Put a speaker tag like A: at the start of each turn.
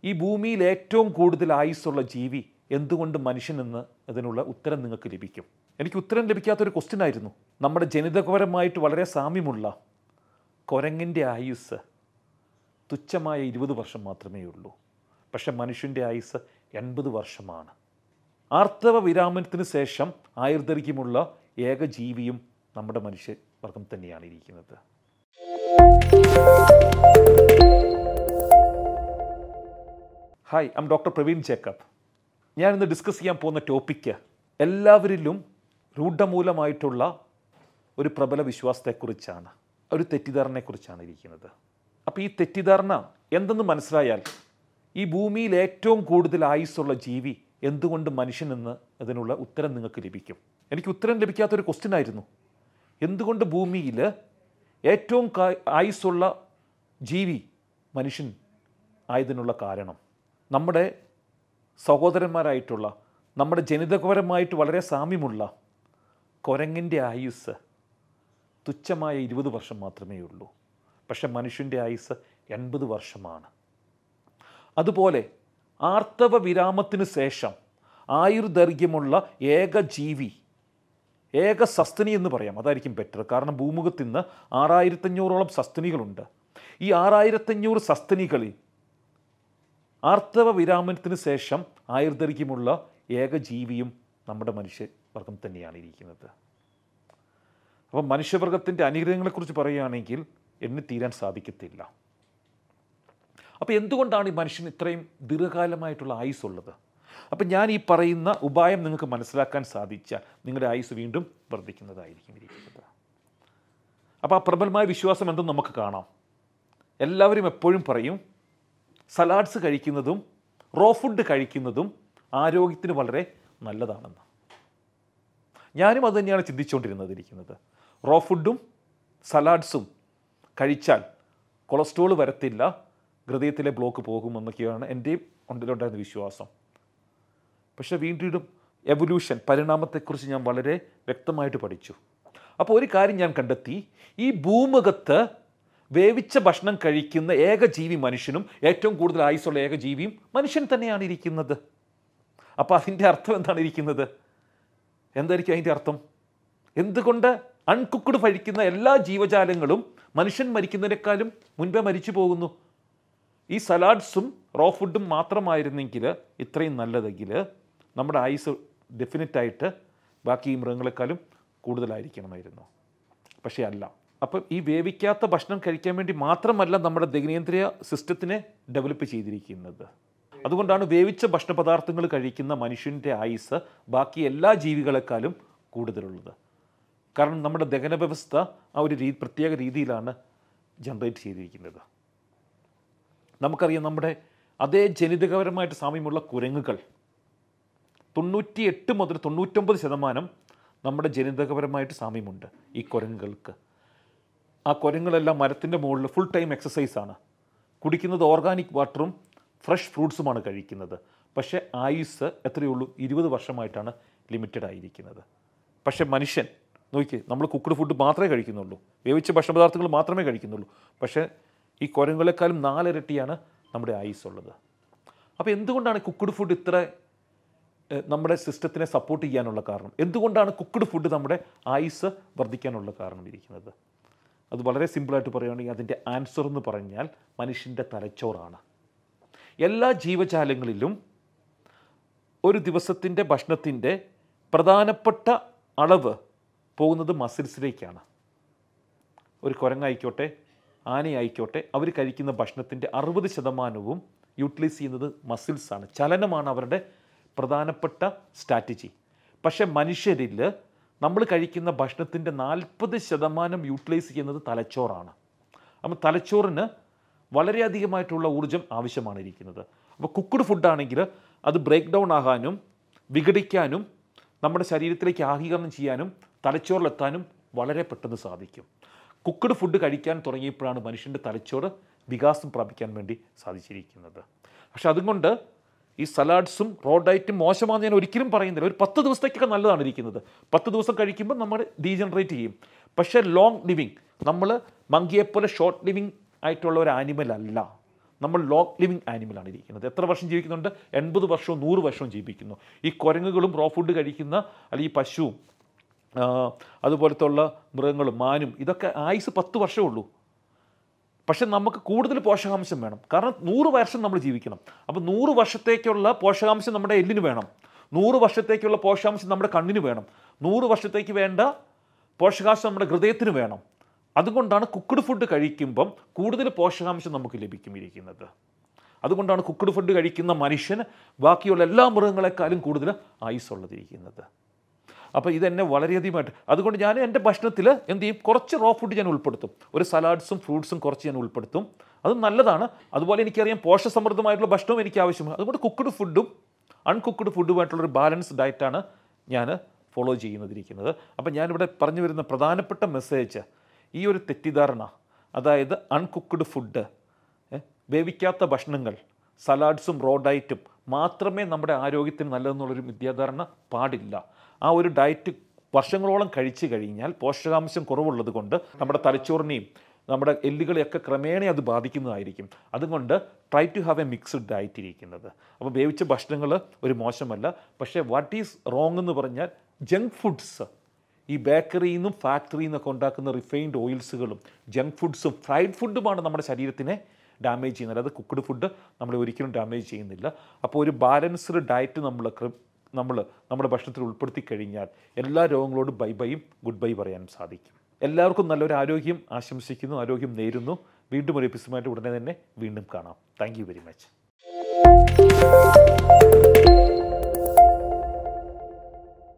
A: ഈ ഭൂമിയിൽ ഏറ്റവും കൂടുതൽ ആയുസ്സുള്ള ജീവി എന്തുകൊണ്ട് മനുഷ്യനെന്ന് അതിനുള്ള ഉത്തരം നിങ്ങൾക്ക് ലഭിക്കും എനിക്ക് ഉത്തരം ലഭിക്കാത്തൊരു ക്വസ്റ്റ്യൻ ആയിരുന്നു നമ്മുടെ ജനിതകപരമായിട്ട് വളരെ സാമ്യമുള്ള കുരങ്ങിൻ്റെ ആയുസ് തുച്ഛമായ ഇരുപത് വർഷം മാത്രമേ ഉള്ളൂ പക്ഷെ മനുഷ്യൻ്റെ ആയുസ് എൺപത് വർഷമാണ് ആർത്തവ വിരാമനത്തിന് ശേഷം ആയുർദൈർഘ്യമുള്ള ഏക ജീവിയും നമ്മുടെ മനുഷ്യവർഗം തന്നെയാണ് ഇരിക്കുന്നത് hi I'm doctor Praveen Jacob ഞാൻ ഇന്ന് ഡിസ്കസ് ചെയ്യാൻ പോകുന്ന ടോപ്പിക്ക് എല്ലാവരിലും രൂഢമൂലമായിട്ടുള്ള ഒരു പ്രബല വിശ്വാസത്തെക്കുറിച്ചാണ് ഒരു തെറ്റിദ്ധാരണയെക്കുറിച്ചാണ് ഇരിക്കുന്നത് അപ്പോൾ ഈ തെറ്റിദ്ധാരണ എന്തെന്ന് മനസ്സിലായാൽ ഈ ഭൂമിയിൽ ഏറ്റവും കൂടുതൽ ആയുസ്സുള്ള ജീവി എന്തുകൊണ്ട് മനുഷ്യനെന്ന് അതിനുള്ള ഉത്തരം നിങ്ങൾക്ക് ലഭിക്കും എനിക്ക് ഉത്തരം ലഭിക്കാത്തൊരു ക്വസ്റ്റ്യൻ ആയിരുന്നു എന്തുകൊണ്ട് ഭൂമിയിൽ ഏറ്റവും കാ- ആയുസ്സുള്ള ജീവി മനുഷ്യൻ ആയതിനുള്ള കാരണം നമ്മുടെ സഹോദരന്മാരായിട്ടുള്ള നമ്മുടെ ജനിതകപരമായിട്ട് വളരെ സാമ്യമുള്ള കുരങ്ങിൻ്റെ ആയുസ് തുച്ഛമായ ഇരുപത് വർഷം മാത്രമേ ഉള്ളൂ പക്ഷെ മനുഷ്യൻ്റെ ആയുസ് എൺപത് വർഷമാണ് അതുപോലെ ആർത്തവ വിരാമത്തിന് ശേഷം ആയുർദൈർഘ്യമുള്ള ഏക ജീവി ഏക സസ്തനി എന്ന് പറയാം അതായിരിക്കും ബെറ്റർ കാരണം ഭൂമുഖത്ത് ഇന്ന് ആറായിരത്തഞ്ഞൂറോളം സസ്തനികളുണ്ട് ഈ ആറായിരത്തഞ്ഞൂറ് സസ്തനികളിൽ ആർത്തവ വിരാമനത്തിന് ശേഷം ആയുർദൈർഘ്യമുള്ള ഏക ജീവിയും നമ്മുടെ മനുഷ്യവർഗം തന്നെയാണ് ഇരിക്കുന്നത് അപ്പം മനുഷ്യവർഗത്തിൻ്റെ അനുഗ്രഹങ്ങളെക്കുറിച്ച് പറയുകയാണെങ്കിൽ എണ്ണി തീരാൻ സാധിക്കത്തില്ല അപ്പോൾ എന്തുകൊണ്ടാണ് ഈ മനുഷ്യന് ഇത്രയും ദീർഘകാലമായിട്ടുള്ള ആയുസ് ഉള്ളത് അപ്പം ഞാൻ ഈ പറയുന്ന ഉപായം നിങ്ങൾക്ക് മനസ്സിലാക്കാൻ സാധിച്ചാൽ നിങ്ങളുടെ ആയുസ് വീണ്ടും വർദ്ധിക്കുന്നതായിരിക്കും ഇരിക്കുന്നത് അപ്പോൾ ആ പ്രബലമായ വിശ്വാസം എന്തെന്ന് നമുക്ക് കാണാം എല്ലാവരും എപ്പോഴും പറയും സലാഡ്സ് കഴിക്കുന്നതും റോ ഫുഡ് കഴിക്കുന്നതും ആരോഗ്യത്തിന് വളരെ നല്ലതാണെന്ന് ഞാനും അത് തന്നെയാണ് ചിന്തിച്ചുകൊണ്ടിരുന്നത് ഇരിക്കുന്നത് റോ ഫുഡും സലാഡ്സും കഴിച്ചാൽ കൊളസ്ട്രോൾ വരത്തില്ല ഹൃദയത്തിലെ ബ്ലോക്ക് പോകുമെന്നൊക്കെയാണ് എൻ്റെയും ഉണ്ടിലുണ്ടായിരുന്ന വിശ്വാസം പക്ഷേ വീണ്ടും എവല്യൂഷൻ പരിണാമത്തെക്കുറിച്ച് ഞാൻ വളരെ വ്യക്തമായിട്ട് പഠിച്ചു അപ്പോൾ ഒരു കാര്യം ഞാൻ കണ്ടെത്തി ഈ ഭൂമുഖത്ത് വേവിച്ച ഭക്ഷണം കഴിക്കുന്ന ഏക ജീവി മനുഷ്യനും ഏറ്റവും കൂടുതൽ ആയുസ്സുള്ള ഏക ജീവിയും മനുഷ്യൻ തന്നെയാണ് ഇരിക്കുന്നത് അപ്പോൾ അതിൻ്റെ അർത്ഥം എന്താണ് ഇരിക്കുന്നത് എന്തായിരിക്കും അതിൻ്റെ അർത്ഥം എന്തുകൊണ്ട് അൺകുക്ക്ഡ് കഴിക്കുന്ന എല്ലാ ജീവജാലങ്ങളും മനുഷ്യൻ മരിക്കുന്നതിനേക്കാളും മുൻപേ മരിച്ചു പോകുന്നു ഈ സലാഡ്സും റോ ഫുഡും മാത്രമായിരുന്നെങ്കിൽ ഇത്രയും നല്ലതെങ്കിൽ നമ്മുടെ ആയുസ് ഡെഫിനറ്റായിട്ട് ബാക്കി ഈ മൃഗങ്ങളെക്കാളും കൂടുതലായിരിക്കണമായിരുന്നു പക്ഷേ അല്ല അപ്പം ഈ വേവിക്കാത്ത ഭക്ഷണം കഴിക്കാൻ വേണ്ടി മാത്രമല്ല നമ്മുടെ ദഹനേന്ദ്രിയ സിസ്റ്റത്തിനെ ഡെവലപ്പ് ചെയ്തിരിക്കുന്നത് അതുകൊണ്ടാണ് വേവിച്ച ഭക്ഷണ പദാർത്ഥങ്ങൾ കഴിക്കുന്ന മനുഷ്യൻ്റെ ആയുസ് ബാക്കി എല്ലാ ജീവികളെക്കാളും കൂടുതലുള്ളത് കാരണം നമ്മുടെ ദഹന വ്യവസ്ഥ ആ ഒരു രീതി പ്രത്യേക രീതിയിലാണ് ജനറേറ്റ് ചെയ്തിരിക്കുന്നത് നമുക്കറിയാം നമ്മുടെ അതേ ജനിതകപരമായിട്ട് സാമ്യമുള്ള കുരങ്ങുകൾ തൊണ്ണൂറ്റി എട്ട് മുതൽ തൊണ്ണൂറ്റൊമ്പത് ശതമാനം നമ്മുടെ ജനിതകപരമായിട്ട് സാമ്യമുണ്ട് ഈ കുരങ്ങുകൾക്ക് ആ കുരങ്ങുകളെല്ലാം മരത്തിൻ്റെ മുകളിൽ ഫുൾ ടൈം എക്സസൈസാണ് കുടിക്കുന്നത് ഓർഗാനിക് വാട്ടറും ഫ്രഷ് ഫ്രൂട്ട്സുമാണ് കഴിക്കുന്നത് പക്ഷേ ആയുസ് എത്രയേ ഉള്ളൂ ഇരുപത് വർഷമായിട്ടാണ് ലിമിറ്റഡ് ആയിരിക്കുന്നത് പക്ഷേ മനുഷ്യൻ നോക്കി നമ്മൾ കുക്ക്ഡ് ഫുഡ് മാത്രമേ കഴിക്കുന്നുള്ളൂ വേവിച്ച ഭക്ഷണപദാർത്ഥങ്ങൾ മാത്രമേ കഴിക്കുന്നുള്ളൂ പക്ഷേ ഈ കുരങ്ങുകളെക്കാളും നാലിരട്ടിയാണ് നമ്മുടെ ആയുസ് ഉള്ളത് അപ്പോൾ എന്തുകൊണ്ടാണ് കുക്ക്ഡ് ഫുഡ് ഇത്ര ഏഹ്, നമ്മുടെ സിസ്റ്റത്തിനെ സപ്പോർട്ട് ചെയ്യാനുള്ള കാരണം എന്തുകൊണ്ടാണ് കുക്ക്ഡ് ഫുഡ് നമ്മുടെ ആയുസ് വർദ്ധിക്കാനുള്ള കാരണം ഇരിക്കുന്നത് അത് വളരെ സിമ്പിളായിട്ട് പറയുകയാണെങ്കിൽ അതിൻ്റെ ആൻസർ എന്ന് പറഞ്ഞാൽ മനുഷ്യൻ്റെ തലച്ചോറാണ് എല്ലാ ജീവജാലങ്ങളിലും ഒരു ദിവസത്തിൻ്റെ ഭക്ഷണത്തിൻ്റെ പ്രധാനപ്പെട്ട അളവ് പോകുന്നത് മസിൽസിലേക്കാണ് ഒരു കുരങ്ങായിക്കോട്ടെ ആനയായിക്കോട്ടെ അവർ കഴിക്കുന്ന ഭക്ഷണത്തിൻ്റെ അറുപത് ശതമാനവും യൂട്ടിലൈസ് ചെയ്യുന്നത് മസിൽസാണ് ചലനമാണ് അവരുടെ പ്രധാനപ്പെട്ട സ്ട്രാറ്റജി പക്ഷേ മനുഷ്യരിൽ നമ്മൾ കഴിക്കുന്ന ഭക്ഷണത്തിൻ്റെ നാൽപ്പത് ശതമാനം യൂട്ടിലൈസ് ചെയ്യുന്നത് തലച്ചോറാണ് അപ്പം തലച്ചോറിന് വളരെയധികമായിട്ടുള്ള ഊർജ്ജം ആവശ്യമാണ് ഇരിക്കുന്നത് അപ്പോൾ കുക്ക്ഡ് ഫുഡാണെങ്കിൽ അത് ബ്രേക്ക് ഡൗൺ ആകാനും വിഘടിക്കാനും നമ്മുടെ ശരീരത്തിലേക്ക് ആഗീകരണം ചെയ്യാനും തലച്ചോറിലെത്താനും വളരെ പെട്ടെന്ന് സാധിക്കും കുക്ക്ഡ് ഫുഡ് കഴിക്കാൻ തുടങ്ങിയപ്പോഴാണ് മനുഷ്യൻ്റെ തലച്ചോറ് വികാസം പ്രാപിക്കാൻ വേണ്ടി സാധിച്ചിരിക്കുന്നത് പക്ഷെ അതുകൊണ്ട് ഈ സലാഡ്സും റോ ഡയറ്റും മോശമാണെന്ന് ഞാൻ ഒരിക്കലും പറയുന്നില്ല ഒരു പത്ത് ദിവസത്തേക്കൊക്കെ നല്ലതാണ് ഇരിക്കുന്നത് പത്ത് ദിവസം കഴിക്കുമ്പോൾ നമ്മൾ ഡീജനറേറ്റ് ചെയ്യും പക്ഷേ ലോങ് ലിവിങ് നമ്മൾ മങ്കിയെപ്പോലെ ഷോർട്ട് ലിവിങ് ആയിട്ടുള്ള ഒരു ആനിമൽ അല്ല നമ്മൾ ലോങ് ലിവിങ് ആനിമലാണ് ഇരിക്കുന്നത് എത്ര വർഷം ജീവിക്കുന്നുണ്ട് എൺപത് വർഷവും നൂറ് വർഷവും ജീവിക്കുന്നു ഈ കുരങ്ങുകളും റോ ഫുഡ് കഴിക്കുന്ന അല്ലെങ്കിൽ ഈ പശുവും ആ, അതുപോലത്തെ ഉള്ള മൃഗങ്ങളും മാനും ഇതൊക്കെ ആയുസ് പത്ത് വർഷമേ ഉള്ളൂ പക്ഷെ നമുക്ക് കൂടുതൽ പോഷകാംശം വേണം കാരണം നൂറ് വർഷം നമ്മൾ ജീവിക്കണം അപ്പോൾ നൂറ് വർഷത്തേക്കുള്ള പോഷകാംശം നമ്മുടെ എല്ലിന് വേണം നൂറ് വർഷത്തേക്കുള്ള പോഷകാംശം നമ്മുടെ കണ്ണിന് വേണം നൂറ് വർഷത്തേക്ക് വേണ്ട പോഷകാംശം നമ്മുടെ ഹൃദയത്തിന് വേണം അതുകൊണ്ടാണ് കുക്ക്ഡ് ഫുഡ് കഴിക്കുമ്പം കൂടുതൽ പോഷകാംശം നമുക്ക് ലഭിക്കും ഇരിക്കുന്നത് അതുകൊണ്ടാണ് കുക്ക്ഡ് ഫുഡ് കഴിക്കുന്ന മനുഷ്യന് ബാക്കിയുള്ള എല്ലാ മൃഗങ്ങളെക്കാളും കൂടുതൽ ആയുസ്സുള്ളതിരിക്കുന്നത് അപ്പോൾ ഇതെന്നെ വളരെയധികമായിട്ട് അതുകൊണ്ട് ഞാൻ എൻ്റെ ഭക്ഷണത്തിൽ എന്ത് ചെയ്യും കുറച്ച് റോ ഫുഡ് ഞാൻ ഉൾപ്പെടുത്തും ഒരു സലാഡ്സും ഫ്രൂട്ട്സും കുറച്ച് ഞാൻ ഉൾപ്പെടുത്തും അത് നല്ലതാണ് അതുപോലെ എനിക്കറിയാം പോഷകസമൃദ്ധമായിട്ടുള്ള ഭക്ഷണവും എനിക്ക് ആവശ്യമാണ് അതുകൊണ്ട് കുക്ക്ഡ് ഫുഡും അൺകുക്ക്ഡ് ഫുഡുമായിട്ടുള്ളൊരു ബാലൻസ് ഡയറ്റാണ് ഞാൻ ഫോളോ ചെയ്യുന്നതിരിക്കുന്നത് അപ്പം ഞാനിവിടെ പറഞ്ഞു വരുന്ന പ്രധാനപ്പെട്ട മെസ്സേജ് ഈ ഒരു തെറ്റിദ്ധാരണ അതായത് അൺകുക്ക്ഡ് ഫുഡ് ഏ, വേവിക്കാത്ത ഭക്ഷണങ്ങൾ സലാഡ്സും റോ ഡയറ്റും മാത്രമേ നമ്മുടെ ആരോഗ്യത്തിന് നല്ലതെന്നുള്ളൊരു മിഥ്യാധാരണ പാടില്ല ആ ഒരു ഡയറ്റ് വർഷങ്ങളോളം കഴിച്ചു കഴിഞ്ഞാൽ പോഷകാംശം കുറവുള്ളത് കൊണ്ട് നമ്മുടെ തലച്ചോറിനെയും നമ്മുടെ എല്ലുകളെയൊക്കെ ക്രമേണ അത് ബാധിക്കുന്നതായിരിക്കും അതുകൊണ്ട് try to have a mixed diet ഇരിക്കുന്നത് അപ്പോൾ വേവിച്ച ഭക്ഷണങ്ങൾ ഒരു മോശമല്ല പക്ഷേ വാട്ട് ഈസ് റോങ് എന്ന് പറഞ്ഞാൽ ജങ്ക് ഫുഡ്സ് ഈ ബേക്കറിയിൽ നിന്നും ഫാക്ടറിയിൽ നിന്നൊക്കെ ഉണ്ടാക്കുന്ന റിഫൈൻഡ് ഓയിൽസുകളും ജങ്ക് ഫുഡ്സും ഫ്രൈഡ് ഫുഡുമാണ് നമ്മുടെ ശരീരത്തിനെ ഡാമേജ് ചെയ്യുന്നത് അത് കുക്ക്ഡ് ഫുഡ് നമ്മളെ ഒരിക്കലും ഡാമേജ് ചെയ്യുന്നില്ല അപ്പോൾ ഒരു ബാലൻസ്ഡ് ഡയറ്റ് നമ്മൾ നമ്മൾ നമ്മുടെ ഭക്ഷണത്തിൽ ഉൾപ്പെടുത്തി കഴിഞ്ഞാൽ എല്ലാ രോഗങ്ങളോടും ബൈ ബൈയും ഗുഡ് ബൈ പറയാനും സാധിക്കും എല്ലാവർക്കും നല്ലൊരു ആരോഗ്യം ആശംസിക്കുന്നു ആരോഗ്യം നേരുന്നു വീണ്ടും ഒരു എപ്പിസോഡുമായിട്ട് ഉടനെ തന്നെ വീണ്ടും കാണാം താങ്ക് യു വെരി മച്ച്